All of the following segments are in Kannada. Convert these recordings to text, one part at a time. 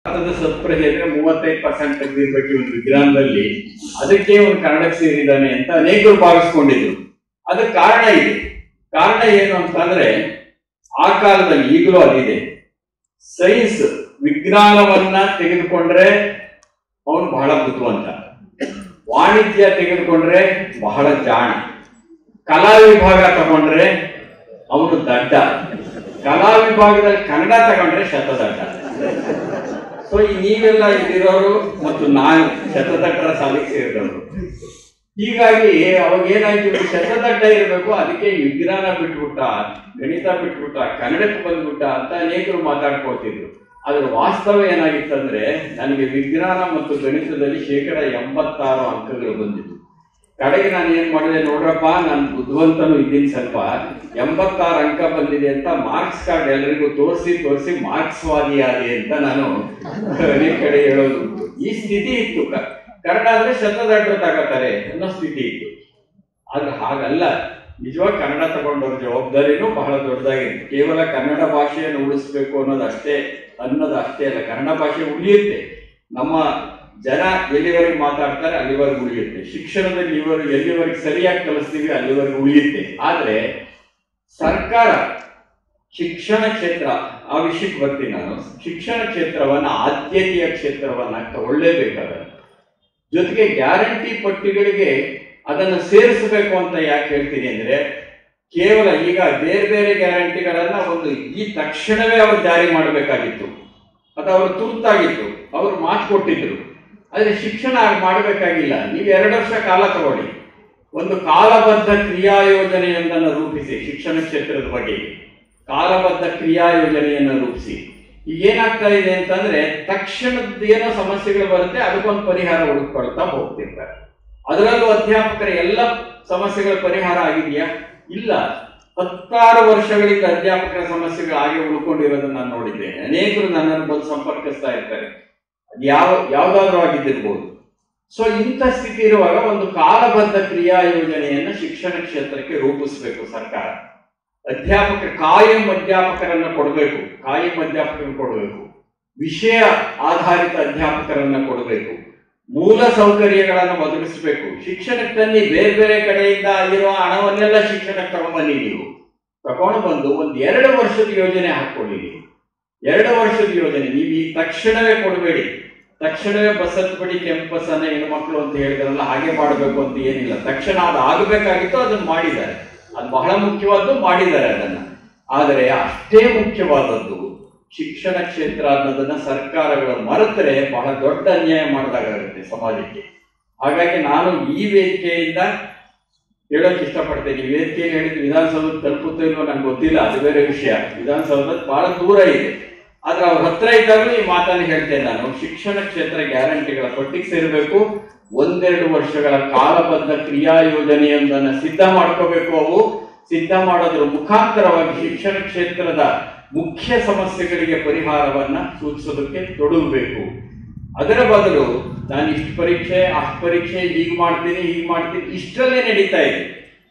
ಭಾರತದ ಸತ್ಪ್ರಜೆ ಅಂದ್ರೆ ಮೂವತ್ತೈದು ಪರ್ಸೆಂಟ್ ತೆಗೆದಿರ್ಬೇಕು ಒಂದು ವಿಜ್ಞಾನದಲ್ಲಿ ಅದಕ್ಕೆ ಒಂದು ಕನ್ನಡಕ್ಕೆ ಸೇರಿದ್ದಾನೆ ಅಂತ ಅನೇಕರು ಭಾವಿಸ್ಕೊಂಡಿದ್ರು ಅದಕ್ಕೆ ಕಾರಣ ಇದೆ ಕಾರಣ ಏನು ಅಂತಂದ್ರೆ ಆ ಕಾಲದಲ್ಲಿ ಈಗಲೂ ಅದಿದೆ ಸೈನ್ಸ್ ವಿಜ್ಞಾನವನ್ನ ತೆಗೆದುಕೊಂಡ್ರೆ ಅವನು ಬಹಳ ಬುದ್ಧಿವಂತ ವಾಣಿಜ್ಯ ತೆಗೆದುಕೊಂಡ್ರೆ ಬಹಳ ಜಾಣ ಕಲಾ ವಿಭಾಗ ತಗೊಂಡ್ರೆ ಅವನು ದಡ್ಡ ಕಲಾ ವಿಭಾಗದಲ್ಲಿ ಕನ್ನಡ ತಗೊಂಡ್ರೆ ಶತದಡ್ಡ ಸೊ ಈ ನೀವೆಲ್ಲ ಇಲ್ಲಿರೋರು ಮತ್ತು ನಾನು ಶತದಡ್ಡರ ಸಾಲಿಗೆ ಸೇರಿದವರು ಹೀಗಾಗಿ ಅವಾಗ ಏನಾಯ್ತು ಇವ್ರು ಶತದಡ್ಡ ಇರಬೇಕು ಅದಕ್ಕೆ ವಿಜ್ಞಾನ ಬಿಟ್ಬಿಟ್ಟ ಗಣಿತ ಬಿಟ್ಬಿಟ್ಟ ಕನ್ನಡಕ್ಕೆ ಬಂದ್ಬಿಟ್ಟ ಅಂತ ಅನೇಕರು ಮಾತಾಡ್ಕೊಳ್ತಿದ್ರು ಆದ್ರೆ ವಾಸ್ತವ ಏನಾಗಿತ್ತಂದ್ರೆ ನನಗೆ ವಿಜ್ಞಾನ ಮತ್ತು ಗಣಿತದಲ್ಲಿ ಶೇಕಡ ಎಂಬತ್ತಾರು ಅಂಕಗಳು ಬಂದಿತ್ತು ಕಡೆಗೆ ನಾನು ಏನ್ ಮಾಡಿದೆ ನೋಡ್ರಪ್ಪ ನಾನು ಬುದ್ಧಿವಂತನು ಇದ್ದೀನಿ ಸ್ವಲ್ಪ ಎಂಬತ್ತಾರು ಅಂಕ ಬಂದಿದೆ ಅಂತ ಮಾರ್ಕ್ಸ್ ಕಾರ್ಡ್ ಎಲ್ಲರಿಗೂ ತೋರಿಸಿ ತೋರಿಸಿ ಮಾರ್ಕ್ಸ್ ವಾದಿಯಾದೆ ಅಂತ ನಾನು ಅನೇಕ ಕಡೆ ಹೇಳೋದು ಉಂಟು. ಈ ಸ್ಥಿತಿ ಇತ್ತು ಕ- ಕನ್ನಡ ಅಂದ್ರೆ ಶತದಡ್ಡ ತಗೋತಾರೆ ಅನ್ನೋ ಸ್ಥಿತಿ ಇತ್ತು ಆದ್ರೆ ಹಾಗಲ್ಲ ನಿಜವಾಗಿ ಕನ್ನಡ ತಗೊಂಡವ್ರ ಜವಾಬ್ದಾರಿನೂ ಬಹಳ ದೊಡ್ಡದಾಗಿತ್ತು ಕೇವಲ ಕನ್ನಡ ಭಾಷೆಯನ್ನು ಉಳಿಸ್ಬೇಕು ಅನ್ನೋದು ಅಷ್ಟೇ ಅನ್ನೋದು ಅಷ್ಟೇ ಅಲ್ಲ ಕನ್ನಡ ಭಾಷೆ ಉಳಿಯುತ್ತೆ ನಮ್ಮ ಜನ ಎಲ್ಲಿವರೆಗೆ ಮಾತಾಡ್ತಾರೆ ಅಲ್ಲಿವರೆಗೆ ಉಳಿಯುತ್ತೆ ಶಿಕ್ಷಣದಲ್ಲಿ ಇವರು ಎಲ್ಲಿವರೆಗೆ ಸರಿಯಾಗಿ ಕಲಿಸ್ತೀವಿ ಅಲ್ಲಿವರೆಗೆ ಉಳಿಯುತ್ತೆ ಆದ್ರೆ ಸರ್ಕಾರ ಶಿಕ್ಷಣ ಕ್ಷೇತ್ರ ಆ ವಿಷಯಕ್ಕೆ ಬರ್ತೀನಿ ನಾನು ಶಿಕ್ಷಣ ಕ್ಷೇತ್ರವನ್ನ ಆದ್ಯತೆಯ ಕ್ಷೇತ್ರವನ್ನ ತಗೊಳ್ಳೇಬೇಕಾಗತ್ತೆ ಜೊತೆಗೆ ಗ್ಯಾರಂಟಿ ಪಟ್ಟಿಗಳಿಗೆ ಅದನ್ನು ಸೇರಿಸಬೇಕು ಅಂತ ಯಾಕೆ ಹೇಳ್ತೀನಿ ಅಂದ್ರೆ ಕೇವಲ ಈಗ ಬೇರೆ ಬೇರೆ ಗ್ಯಾರಂಟಿಗಳನ್ನ ಒಂದು ಈ ತಕ್ಷಣವೇ ಅವರು ಜಾರಿ ಮಾಡಬೇಕಾಗಿತ್ತು ಅದು ಅವರು ತುರ್ತಾಗಿತ್ತು ಅವರು ಮಾತು ಕೊಟ್ಟಿದ್ರು ಆದ್ರೆ ಶಿಕ್ಷಣ ಹಾಗೆ ಮಾಡಬೇಕಾಗಿಲ್ಲ ನೀವು ಎರಡು ವರ್ಷ ಕಾಲ ತಗೊಳ್ಳಿ ಒಂದು ಕಾಲಬದ್ಧ ಕ್ರಿಯಾ ಯೋಜನೆಯೊಂದನ್ನು ರೂಪಿಸಿ ಶಿಕ್ಷಣ ಕ್ಷೇತ್ರದ ಬಗ್ಗೆ ಕಾಲಬದ್ಧ ಕ್ರಿಯಾ ಯೋಜನೆಯನ್ನು ರೂಪಿಸಿ ಈಗ ಏನಾಗ್ತಾ ಇದೆ ಅಂತಂದ್ರೆ ತಕ್ಷಣದ ಏನೋ ಸಮಸ್ಯೆಗಳು ಬರುತ್ತೆ ಅದಕ್ಕೊಂದು ಪರಿಹಾರ ಹುಡುಕೊಳ್ತಾ ಹೋಗ್ತಿರ್ತಾರೆ ಅದರಲ್ಲೂ ಅಧ್ಯಾಪಕರ ಎಲ್ಲ ಸಮಸ್ಯೆಗಳ ಪರಿಹಾರ ಆಗಿದೆಯಾ ಇಲ್ಲ ಹತ್ತಾರು ವರ್ಷಗಳಿಂದ ಅಧ್ಯಾಪಕರ ಸಮಸ್ಯೆಗಳು ಹಾಗೆ ಉಳ್ಕೊಂಡಿರೋದನ್ನ ನಾನು ನೋಡಿದ್ದೇನೆ ಅನೇಕರು ನನ್ನನ್ನು ಬಂದು ಸಂಪರ್ಕಿಸ್ತಾ ಇರ್ತಾರೆ ಅದ್ ಯಾವ ಯಾವ್ದಾದ್ರೂ ಆಗಿದ್ದಿರ್ಬೋದು ಸೊ ಇಂಥ ಸ್ಥಿತಿ ಇರುವಾಗ ಒಂದು ಕಾಲಬದ್ಧ ಕ್ರಿಯಾ ಯೋಜನೆಯನ್ನ ಶಿಕ್ಷಣ ಕ್ಷೇತ್ರಕ್ಕೆ ರೂಪಿಸಬೇಕು ಸರ್ಕಾರ ಅಧ್ಯಾಪಕ ಕಾಯಂ ಅಧ್ಯಾಪಕರನ್ನ ಕೊಡಬೇಕು ಕಾಯಂ ಅಧ್ಯಾಪಕರನ್ನ ಕೊಡಬೇಕು ವಿಷಯ ಆಧಾರಿತ ಅಧ್ಯಾಪಕರನ್ನ ಕೊಡಬೇಕು ಮೂಲ ಸೌಕರ್ಯಗಳನ್ನು ಒದಗಿಸಬೇಕು ಶಿಕ್ಷಣಕ್ಕೆ ತನ್ನಿ ಬೇರೆ ಬೇರೆ ಕಡೆಯಿಂದ ಆಗಿರುವ ಹಣವನ್ನೆಲ್ಲ ಶಿಕ್ಷಣಕ್ಕೆ ತಗೊಂಡ್ಬನ್ನಿ ನೀವು ತಗೊಂಡು ಬಂದು ಒಂದು ಎರಡು ವರ್ಷದ ಯೋಜನೆ ಹಾಕೊಳ್ಳಿ ನೀವು ಎರಡು ವರ್ಷದ ಯೋಜನೆ ನೀವು ಈ ತಕ್ಷಣವೇ ಕೊಡಬೇಡಿ ತಕ್ಷಣವೇ ಬಸ್ ಹತ್ಬಿಡಿ ಕೆಂಪು ಬಸ್ ಅನ್ನ ಹೆಣ್ಮಕ್ಳು ಅಂತ ಹೇಳಿದ್ರಲ್ಲ ಹಾಗೆ ಮಾಡಬೇಕು ಅಂತ ಏನಿಲ್ಲ ತಕ್ಷಣ ಅದು ಆಗಬೇಕಾಗಿತ್ತು ಅದನ್ನು ಮಾಡಿದ್ದಾರೆ ಅದು ಬಹಳ ಮುಖ್ಯವಾದ್ದು ಮಾಡಿದ್ದಾರೆ ಅದನ್ನ ಆದರೆ ಅಷ್ಟೇ ಮುಖ್ಯವಾದದ್ದು ಶಿಕ್ಷಣ ಕ್ಷೇತ್ರ ಅನ್ನೋದನ್ನ ಸರ್ಕಾರಗಳು ಮರೆತರೆ ಬಹಳ ದೊಡ್ಡ ಅನ್ಯಾಯ ಮಾಡಿದಾಗುತ್ತೆ ಸಮಾಜಕ್ಕೆ ಹಾಗಾಗಿ ನಾನು ಈ ವೇದಿಕೆಯಿಂದ ಹೇಳೋಕೆ ಇಷ್ಟಪಡ್ತೇನೆ ಈ ವೇದಿಕೆಯಲ್ಲಿ ಹೇಳಿದ್ದು ವಿಧಾನಸೌಧ ತಲುಪುತ್ತೋ ಇಲ್ವೋ ನಂಗೆ ಗೊತ್ತಿಲ್ಲ ಅದು ಬೇರೆ ವಿಷಯ ವಿಧಾನಸೌಧ ಬಹಳ ದೂರ ಇದೆ ಆದ್ರೆ ಅವ್ರ ಹತ್ರ ಇದ್ದಾಗಲೂ ಈ ಮಾತನ್ನು ಹೇಳ್ತೇನೆ ನಾನು ಶಿಕ್ಷಣ ಕ್ಷೇತ್ರ ಗ್ಯಾರಂಟಿಗಳ ಪಟ್ಟಿಗೆ ಸೇರಬೇಕು ಒಂದೆರಡು ವರ್ಷಗಳ ಕಾಲಬದ್ಧ ಕ್ರಿಯಾ ಯೋಜನೆಯೊಂದನ್ನ ಸಿದ್ಧ ಮಾಡ್ಕೋಬೇಕು ಅವು ಸಿದ್ಧ ಮಾಡೋದ್ರ ಮುಖಾಂತರವಾಗಿ ಶಿಕ್ಷಣ ಕ್ಷೇತ್ರದ ಮುಖ್ಯ ಸಮಸ್ಯೆಗಳಿಗೆ ಪರಿಹಾರವನ್ನ ಸೂಚಿಸೋದಕ್ಕೆ ತೊಡಗಬೇಕು ಅದರ ಬದಲು ನಾನು ಇಷ್ಟು ಪರೀಕ್ಷೆ ಅಷ್ಟು ಪರೀಕ್ಷೆ ಹೀಗೆ ಮಾಡ್ತೀನಿ ಹೀಗೆ ಮಾಡ್ತೀನಿ ಇಷ್ಟರಲ್ಲೇ ನಡೀತಾ ಇದೆ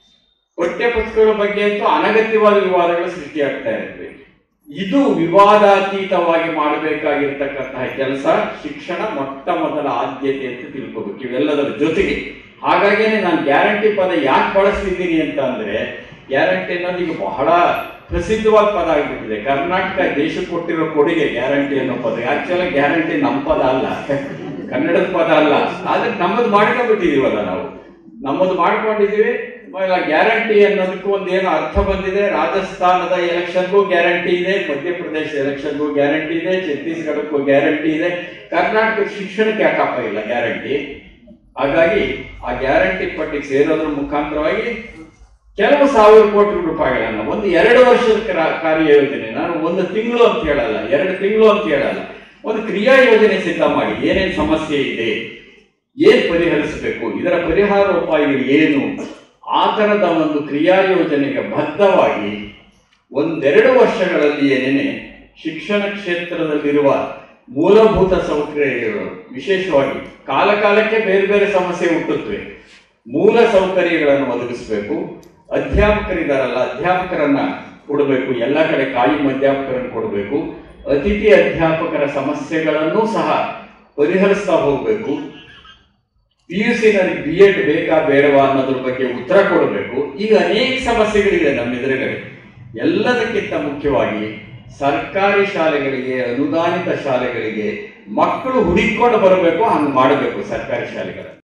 ಪಠ್ಯ ಪುಸ್ತಕಗಳ ಬಗ್ಗೆ ಅಂತೂ ಅನಗತ್ಯವಾದ ವಿವಾದಗಳು ಸೃಷ್ಟಿಯಾಗ್ತಾ ಇರ್ತವೆ ಇದು ವಿವಾದಾತೀತವಾಗಿ ಮಾಡಬೇಕಾಗಿರ್ತಕ್ಕಂತಹ ಕೆಲಸ ಶಿಕ್ಷಣ ಮೊಟ್ಟ ಮೊದಲ ಆದ್ಯತೆ ಅಂತ ತಿಳ್ಕೋಬೇಕು ಇವೆಲ್ಲದರ ಜೊತೆಗೆ ಹಾಗಾಗೇನೆ ನಾನು ಗ್ಯಾರಂಟಿ ಪದ ಯಾಕೆ ಬಳಸ್ತಿದ್ದೀನಿ ಅಂತ ಅಂದ್ರೆ ಗ್ಯಾರಂಟಿ ಅನ್ನೋದು ಈಗ ಬಹಳ ಪ್ರಸಿದ್ಧವಾದ ಪದ ಆಗಿಬಿಟ್ಟಿದೆ ಕರ್ನಾಟಕ ದೇಶಕ್ಕೆ ಕೊಟ್ಟಿರೋ ಕೊಡುಗೆ ಗ್ಯಾರಂಟಿ ಅನ್ನೋ ಪದ ಆಕ್ಚುಲಿ ಗ್ಯಾರಂಟಿ ನಮ್ಮ ಪದ ಅಲ್ಲ ಕನ್ನಡದ ಪದ ಅಲ್ಲ ಆದ್ರೆ ನಮ್ಮದು ಮಾಡ್ಕೊಂಡ್ಬಿಟ್ಟಿದೀವಲ್ಲ ನಾವು ನಮ್ಮದು ಮಾಡ್ಕೊಂಡಿದೀವಿ ಗ್ಯಾರಂಟಿ ಅನ್ನೋದಕ್ಕೂ ಒಂದು ಏನು ಅರ್ಥ ಬಂದಿದೆ ರಾಜಸ್ಥಾನದ ಎಲೆಕ್ಷನ್ಗೂ ಗ್ಯಾರಂಟಿ ಇದೆ ಮಧ್ಯಪ್ರದೇಶ ಎಲೆಕ್ಷನ್ಗೂ ಗ್ಯಾರಂಟಿ ಇದೆ ಛತ್ತೀಸ್ಗಢಕ್ಕೂ ಗ್ಯಾರಂಟಿ ಇದೆ ಕರ್ನಾಟಕ ಶಿಕ್ಷಣಕ್ಕೆ ಯಾಕಪ್ಪ ಇಲ್ಲ ಗ್ಯಾರಂಟಿ ಹಾಗಾಗಿ ಆ ಗ್ಯಾರಂಟಿ ಪಟ್ಟಿಗೆ ಸೇರೋದ್ರ ಮುಖಾಂತರವಾಗಿ ಕೆಲವು ಸಾವಿರ ಕೋಟಿ ರೂಪಾಯಿಗಳನ್ನ ಒಂದು ಎರಡು ವರ್ಷದ ಕ್ರ- ಕಾರ್ಯ ಯೋಜನೆ ನಾನು ಒಂದು ತಿಂಗಳು ಅಂತ ಹೇಳಲ್ಲ ಎರಡು ತಿಂಗಳು ಅಂತ ಹೇಳಲ್ಲ ಒಂದು ಕ್ರಿಯಾ ಯೋಜನೆ ಸಿದ್ಧ ಮಾಡಿ ಏನೇನ್ ಸಮಸ್ಯೆ ಇದೆ ಏನ್ ಪರಿಹರಿಸಬೇಕು ಇದರ ಪರಿಹಾರ ಉಪಾಯಗಳು ಏನು ಆ ತರದ ಒಂದು ಕ್ರಿಯಾ ಯೋಜನೆಗೆ ಬದ್ಧವಾಗಿ ಒಂದೆರಡು ವರ್ಷಗಳಲ್ಲಿ ಏನೇನೆ ಶಿಕ್ಷಣ ಕ್ಷೇತ್ರದಲ್ಲಿರುವ ಮೂಲಭೂತ ಸೌಕರ್ಯಗಳು ವಿಶೇಷವಾಗಿ ಕಾಲ ಕಾಲಕ್ಕೆ ಬೇರೆ ಬೇರೆ ಸಮಸ್ಯೆ ಹುಟ್ಟುತ್ತವೆ ಮೂಲ ಸೌಕರ್ಯಗಳನ್ನು ಒದಗಿಸಬೇಕು ಅಧ್ಯಾಪಕರಿದಾರಲ್ಲ ಅಧ್ಯಾಪಕರನ್ನ ಕೊಡಬೇಕು ಎಲ್ಲ ಕಡೆ ಕಾಯಂ ಅಧ್ಯಾಪಕರನ್ನು ಕೊಡಬೇಕು ಅತಿಥಿ ಅಧ್ಯಾಪಕರ ಸಮಸ್ಯೆಗಳನ್ನೂ ಸಹ ಪರಿಹರಿಸ್ತಾ ಹೋಗಬೇಕು ಪಿ ಯು ಸಿನಲ್ಲಿ ಬಿ ಎಡ್ ಬೇಕಾ ಬೇಡವಾ ಅನ್ನೋದ್ರ ಬಗ್ಗೆ ಉತ್ತರ ಕೊಡಬೇಕು ಈಗ ಅನೇಕ ಸಮಸ್ಯೆಗಳಿದೆ ನಮ್ಮ ಎದುರುಗಡೆ ಎಲ್ಲದಕ್ಕಿಂತ ಮುಖ್ಯವಾಗಿ ಸರ್ಕಾರಿ ಶಾಲೆಗಳಿಗೆ ಅನುದಾನಿತ ಶಾಲೆಗಳಿಗೆ ಮಕ್ಕಳು ಹುಡುಕಿಕೊಂಡು ಬರಬೇಕು ಹಂಗೆ ಮಾಡಬೇಕು ಸರ್ಕಾರಿ ಶಾಲೆಗಳನ್ನು